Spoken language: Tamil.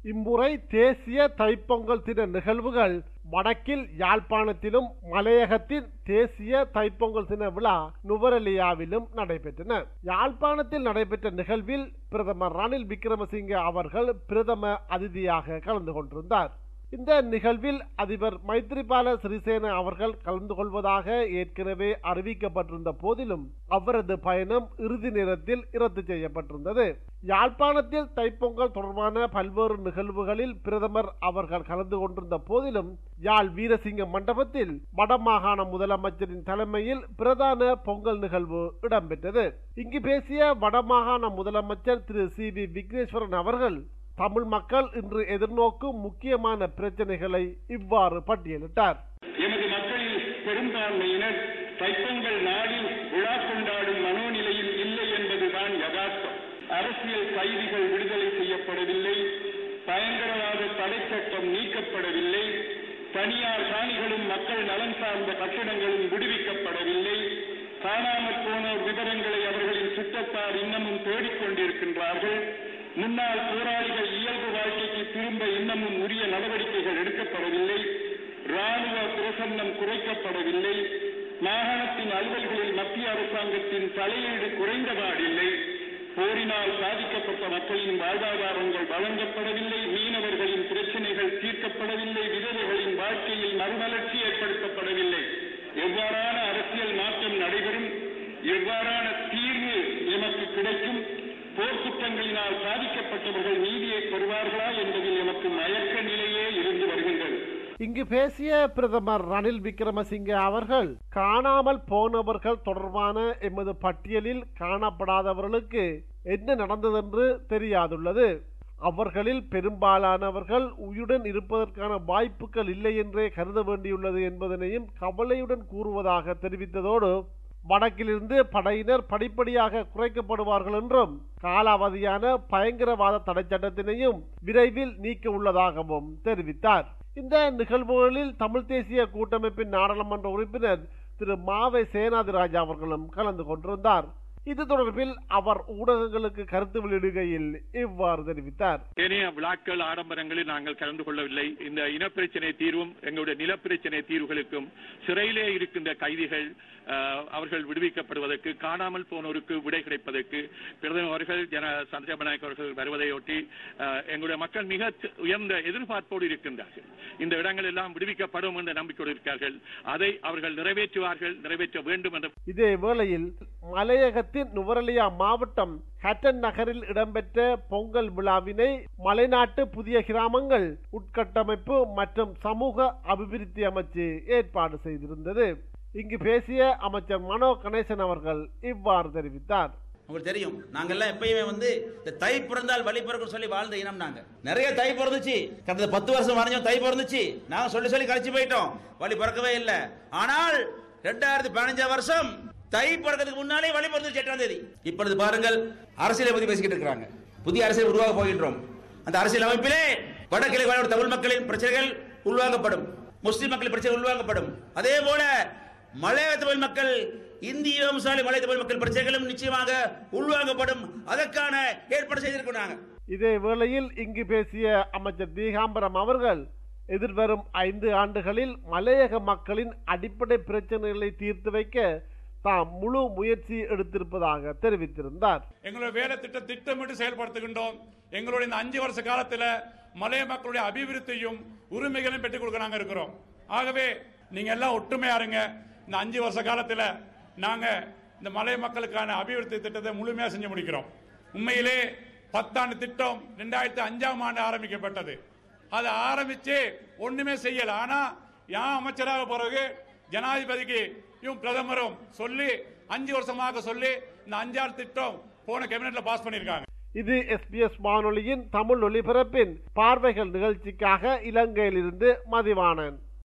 இம்முறை தேசிய தைப்பொங்கல் தின நிகழ்வுகள் வடக்கில் யாழ்ப்பாணத்திலும் மலையகத்தின் தேசிய தைப்பொங்கல் தின விழா நுவரெலியாவிலும் நடைபெற்றன யாழ்ப்பாணத்தில் நடைபெற்ற நிகழ்வில் பிரதமர் ரணில் விக்ரமசிங்கே அவர்கள் பிரதம அதிதியாக கலந்து கொண்டிருந்தார் இந்த நிகழ்வில் அதிபர் மைத்ரிபால சிறிசேன அவர்கள் கலந்து கொள்வதாக ஏற்கனவே அறிவிக்கப்பட்டிருந்த போதிலும் அவரது பயணம் இறுதி நேரத்தில் ரத்து செய்யப்பட்டிருந்தது யாழ்ப்பாணத்தில் தைப்பொங்கல் தொடர்பான பல்வேறு நிகழ்வுகளில் பிரதமர் அவர்கள் கலந்து கொண்டிருந்த போதிலும் யாழ் வீரசிங்க மண்டபத்தில் வடமாகாண முதலமைச்சரின் தலைமையில் பிரதான பொங்கல் நிகழ்வு இடம்பெற்றது இங்கு பேசிய வடமாகாண முதலமைச்சர் திரு சி வி விக்னேஸ்வரன் அவர்கள் தமிழ் மக்கள் இன்று எதிர்நோக்கும் முக்கியமான பிரச்சனைகளை இவ்வாறு பட்டியலிட்டார் எமது மக்களில் பெரும்பான்மையினர் தைப்பொங்கல் நாளில் விழா கொண்டாடும் மனோநிலையில் இல்லை என்பதுதான் யதார்த்தம் அரசியல் கைதிகள் விடுதலை செய்யப்படவில்லை பயங்கரவாத தடை சட்டம் நீக்கப்படவில்லை தனியார் காணிகளும் மக்கள் நலன் சார்ந்த கட்டடங்களும் விடுவிக்கப்படவில்லை காணாமற் போனோர் விவரங்களை அவர்களின் சுற்றத்தார் இன்னமும் தேடிக்கொண்டிருக்கின்றார்கள் முன்னாள் போராளிகள் இயல்பு வாழ்க்கைக்கு திரும்ப இன்னமும் உரிய நடவடிக்கைகள் எடுக்கப்படவில்லை ராணுவ பிரசன்னம் குறைக்கப்படவில்லை மாகாணத்தின் அலுவல்களில் மத்திய அரசாங்கத்தின் தலையீடு குறைந்தபாடில்லை போரினால் பாதிக்கப்பட்ட மக்களின் வாழ்வாதாரங்கள் வழங்கப்படவில்லை மீனவர்களின் பிரச்சனைகள் தீர்க்கப்படவில்லை விதவைகளின் வாழ்க்கையில் மறுமலர்ச்சி ஏற்படுத்தப்படவில்லை எவ்வாறான அரசியல் மாற்றம் நடைபெறும் எவ்வாறான தீர்வு எமக்கு கிடைக்கும் போர்க்குற்றங்களினால் பாதிக்கப்பட்டவர்கள் நீதியை பெறுவார்களா என்பதில் எமக்கு மயக்க நிலையே இருந்து வருகின்றது இங்கு பேசிய பிரதமர் ரணில் விக்ரமசிங்கே அவர்கள் காணாமல் போனவர்கள் தொடர்பான எமது பட்டியலில் காணப்படாதவர்களுக்கு என்ன நடந்ததென்று தெரியாதுள்ளது அவர்களில் பெரும்பாலானவர்கள் உயிருடன் இருப்பதற்கான வாய்ப்புகள் இல்லை என்றே கருத வேண்டியுள்ளது என்பதனையும் கவலையுடன் கூறுவதாக தெரிவித்ததோடு வடக்கிலிருந்து படையினர் படிப்படியாக குறைக்கப்படுவார்கள் என்றும் காலாவதியான பயங்கரவாத தடை சட்டத்தினையும் விரைவில் நீக்க உள்ளதாகவும் தெரிவித்தார் இந்த நிகழ்வுகளில் தமிழ் தேசிய கூட்டமைப்பின் நாடாளுமன்ற உறுப்பினர் திரு மாவை சேனாதிராஜா அவர்களும் கலந்து கொண்டிருந்தார் இது தொடர்பில் அவர் ஊடகங்களுக்கு கருத்து வெளியிடுகையில் இவ்வாறு தெரிவித்தார் ஏனைய விழாக்கள் ஆடம்பரங்களில் நாங்கள் கலந்து கொள்ளவில்லை இந்த இனப்பிரச்சனை தீர்வும் எங்களுடைய நிலப்பிரச்சனை தீர்வுகளுக்கும் சிறையிலே இருக்கின்ற கைதிகள் அஹ், அவர்கள் விடுவிக்கப்படுவதற்கு காணாமல் போனோருக்கு விடை கிடைப்பதற்கு பிரதமர் அவர்கள் ஜன சந்திரபாபு அவர்கள் வருவதையொட்டி அஹ், எங்களுடைய மக்கள் மிக த- உயர்ந்த எதிர்பார்ப்போடு இருக்கின்றார்கள் இந்த இடங்கள் எல்லாம் விடுவிக்கப்படும் என்ற நம்பிக்கையோடு இருக்கிறார்கள் அதை அவர்கள் நிறைவேற்றுவார்கள் நிறைவேற்ற வேண்டும் என்ற இதே வேளையில் மலையகத்தின் நுவரலியா மாவட்டம் ஹட்டன் நகரில் இடம்பெற்ற பொங்கல் விழாவினை மலைநாட்டு புதிய கிராமங்கள் உட்கட்டமைப்பு மற்றும் சமூக அபிவிருத்தி அமைச்சு ஏற்பாடு செய்திருந்தது இங்கு பேசிய அமைச்சர் மனோ கணேசன் அவர்கள் இவ்வாறு தெரிவித்தார் உங்களுக்கு தெரியும் நாங்கெல்லாம் எப்பயுமே வந்து இந்த தை பிறந்தால் வழி பிறக்கும் சொல்லி வாழ்ந்த இனம் நாங்க நிறைய தை பிறந்துச்சு கடந்த பத்து வருஷம் வரைஞ்சோம் தை பிறந்துச்சு நாங்க சொல்லி சொல்லி கழிச்சு போயிட்டோம் வழி பிறக்கவே இல்லை ஆனால் ரெண்டாயிரத்தி பதினஞ்சாம் வருஷம் தை பிறக்கிறதுக்கு முன்னாலே வழி பிறந்துச்சு எட்டாம் தேதி இப்பொழுது பாருங்கள் அரசியலை பத்தி பேசிக்கிட்டு இருக்காங்க புதிய அரசியல் உருவாக போகின்றோம் அந்த அரசியல் அமைப்பிலே வடகிழக்கு வாழ்வோர் தமிழ் மக்களின் பிரச்சனைகள் உள்வாங்கப்படும் முஸ்லிம் மக்களின் பிரச்சனை உள்வாங்கப்படும் அதே போல மலைய தமிழ் மக்கள் இந்திய வம்சாலி மலை தமிழ் மக்கள் பிரச்சனைகளும் நிச்சயமாக உள்வாங்கப்படும் அதற்கான ஏற்பாடு செய்திருக்கோம் நாங்க இதே வேளையில் இங்கு பேசிய அமைச்சர் தீகாம்பரம் அவர்கள் எதிர்வரும் ஐந்து ஆண்டுகளில் மலையக மக்களின் அடிப்படை பிரச்சனைகளை தீர்த்து வைக்க தாம் முழு முயற்சி எடுத்திருப்பதாக தெரிவித்திருந்தார் எங்களுடைய வேலை திட்டம் திட்டமிட்டு செயல்படுத்துகின்றோம் எங்களுடைய இந்த அஞ்சு வருஷ காலத்தில் மலைய மக்களுடைய அபிவிருத்தியும் உரிமைகளையும் பெற்றுக் கொடுக்க நாங்க இருக்கிறோம் ஆகவே நீங்க எல்லாம் ஒற்றுமையா இருங்க இந்த அஞ்சு வருஷ காலத்தில் நாங்க இந்த மலைய மக்களுக்கான அபிவிருத்தி திட்டத்தை முழுமையா செஞ்சு முடிக்கிறோம் உண்மையிலே பத்தாண்டு திட்டம் ரெண்டாயிரத்தி அஞ்சாம் ஆண்டு ஆரம்பிக்கப்பட்டது அதை ஆரம்பிச்சு ஒண்ணுமே செய்யல ஆனா யான் அமைச்சராக பிறகு ஜனாதிபதிக்கு இவங்க பிரதமரும் சொல்லி அஞ்சு வருஷமாக சொல்லி இந்த அஞ்சாறு திட்டம் போன கேபினெட்ல பாஸ் பண்ணிருக்காங்க இது எஸ்பிஎஸ் வானொலியின் தமிழ் ஒலிபரப்பின் பார்வைகள் நிகழ்ச்சிக்காக இலங்கையிலிருந்து மதிவாணன்